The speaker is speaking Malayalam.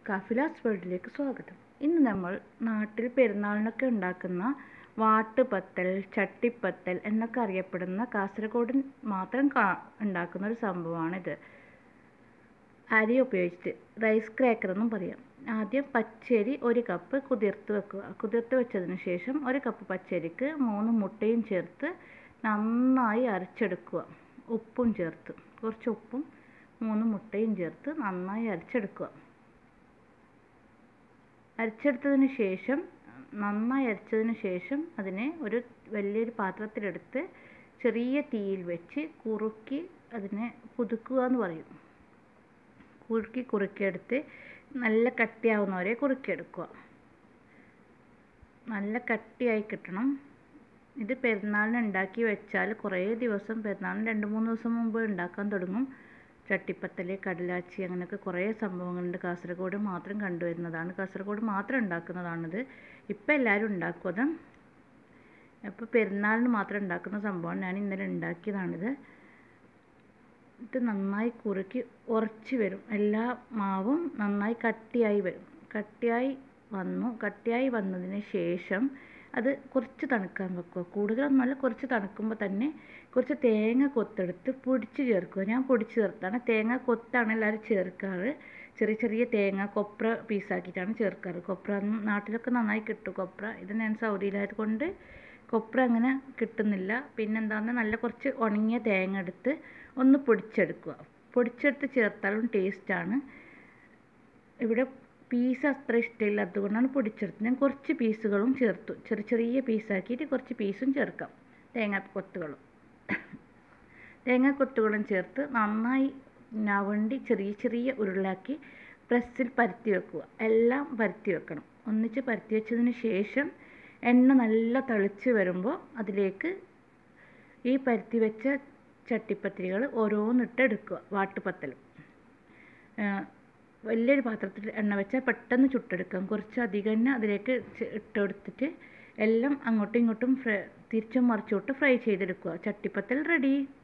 കഫിലാസ് വേൾഡിലേക്ക് സ്വാഗതം ഇന്ന് നമ്മൾ നാട്ടിൽ പെരുന്നാളിനൊക്കെ ഉണ്ടാക്കുന്ന വാട്ടുപത്തൽ ചട്ടിപ്പത്തൽ എന്നൊക്കെ അറിയപ്പെടുന്ന കാസർഗോഡ് മാത്രം കാ ഉണ്ടാക്കുന്ന ഒരു സംഭവമാണിത് അരി ഉപയോഗിച്ചിട്ട് റൈസ് ക്രാക്കർ എന്നും പറയാം ആദ്യം പച്ചരി ഒരു കപ്പ് കുതിർത്ത് വെക്കുക കുതിർത്ത് വെച്ചതിന് ശേഷം ഒരു കപ്പ് പച്ചരിക്ക് മൂന്ന് മുട്ടയും ചേർത്ത് നന്നായി അരച്ചെടുക്കുക ഉപ്പും ചേർത്ത് കുറച്ച് ഉപ്പും മൂന്ന് മുട്ടയും ചേർത്ത് നന്നായി അരച്ചെടുക്കുക അരച്ചെടുത്തതിന് ശേഷം നന്നായി അരച്ചതിന് ശേഷം അതിനെ ഒരു വലിയൊരു പാത്രത്തിലെടുത്ത് ചെറിയ തീയിൽ വെച്ച് കുറുക്കി അതിനെ കുതുക്കുക എന്ന് പറയും കുറുക്കി കുറുക്കിയെടുത്ത് നല്ല കട്ടിയാവുന്നവരെ കുറുക്കിയെടുക്കുക നല്ല കട്ടിയായി കിട്ടണം ഇത് പെരുന്നാളിന് ഉണ്ടാക്കി വെച്ചാൽ കുറേ ദിവസം പെരുന്നാളിന് രണ്ട് മൂന്ന് ദിവസം മുമ്പ് ഉണ്ടാക്കാൻ തുടങ്ങും ചട്ടിപ്പത്തൽ കടലാച്ചി അങ്ങനെയൊക്കെ കുറേ സംഭവങ്ങളുണ്ട് കാസർഗോഡ് മാത്രം കണ്ടുവരുന്നതാണ് കാസർഗോഡ് മാത്രം ഉണ്ടാക്കുന്നതാണിത് ഇപ്പം എല്ലാവരും ഉണ്ടാക്കും അത് അപ്പോൾ പെരുന്നാളിന് മാത്രം ഉണ്ടാക്കുന്ന സംഭവമാണ് ഞാൻ ഇന്നലെ ഉണ്ടാക്കിയതാണിത് ഇത് നന്നായി കുറുക്കി ഉറച്ച് വരും എല്ലാ മാവും നന്നായി കട്ടിയായി വരും കട്ടിയായി വന്നു കട്ടിയായി വന്നതിന് ശേഷം അത് കുറച്ച് തണുക്കാൻ വെക്കുക കൂടുതലൊന്നുമല്ല കുറച്ച് തണുക്കുമ്പോൾ തന്നെ കുറച്ച് തേങ്ങ കൊത്തെടുത്ത് പൊടിച്ച് ചേർക്കുക ഞാൻ പൊടിച്ച് ചേർത്താണ് തേങ്ങ കൊത്താണ് എല്ലാവരും ചേർക്കാറ് ചെറിയ ചെറിയ തേങ്ങ കൊപ്ര പീസാക്കിയിട്ടാണ് ചേർക്കാറ് കൊപ്ര നാട്ടിലൊക്കെ നന്നായി കിട്ടും കൊപ്ര ഇത് ഞാൻ സൗദിയിലായത് കൊണ്ട് കൊപ്ര അങ്ങനെ കിട്ടുന്നില്ല പിന്നെന്താണെന്ന് നല്ല കുറച്ച് ഉണങ്ങിയ തേങ്ങ എടുത്ത് ഒന്ന് പൊടിച്ചെടുക്കുക പൊടിച്ചെടുത്ത് ചേർത്താലും ടേസ്റ്റാണ് ഇവിടെ പീസ് അത്ര ഇഷ്ടമില്ല അതുകൊണ്ടാണ് പൊടിച്ചെടുത്തത് ഞാൻ കുറച്ച് പീസുകളും ചേർത്തു ചെറിയ ചെറിയ പീസാക്കിയിട്ട് കുറച്ച് പീസും ചേർക്കാം തേങ്ങ കൊത്തുകളും തേങ്ങ കൊത്തുകളും ചേർത്ത് നന്നായി നവണ്ടി ചെറിയ ചെറിയ ഉരുളാക്കി പ്രസ്സിൽ പരത്തി വെക്കുക എല്ലാം പരത്തി വെക്കണം ഒന്നിച്ച് പരത്തി വെച്ചതിന് ശേഷം എണ്ണ നല്ല തിളച്ച് വരുമ്പോൾ അതിലേക്ക് ഈ പരത്തി വെച്ച ചട്ടിപ്പത്തിരികൾ ഓരോന്നിട്ട് എടുക്കുക വാട്ടുപത്തലും വലിയൊരു പാത്രത്തിൽ എണ്ണ വെച്ചാൽ പെട്ടെന്ന് ചുട്ടെടുക്കാം കുറച്ച് അധികം എണ്ണ അതിലേക്ക് ഇട്ടെടുത്തിട്ട് എല്ലാം അങ്ങോട്ടും ഇങ്ങോട്ടും ഫ്രൈ തിരിച്ചും മറിച്ചോട്ട് ഫ്രൈ ചെയ്തെടുക്കുക ചട്ടിപ്പത്തൽ റെഡി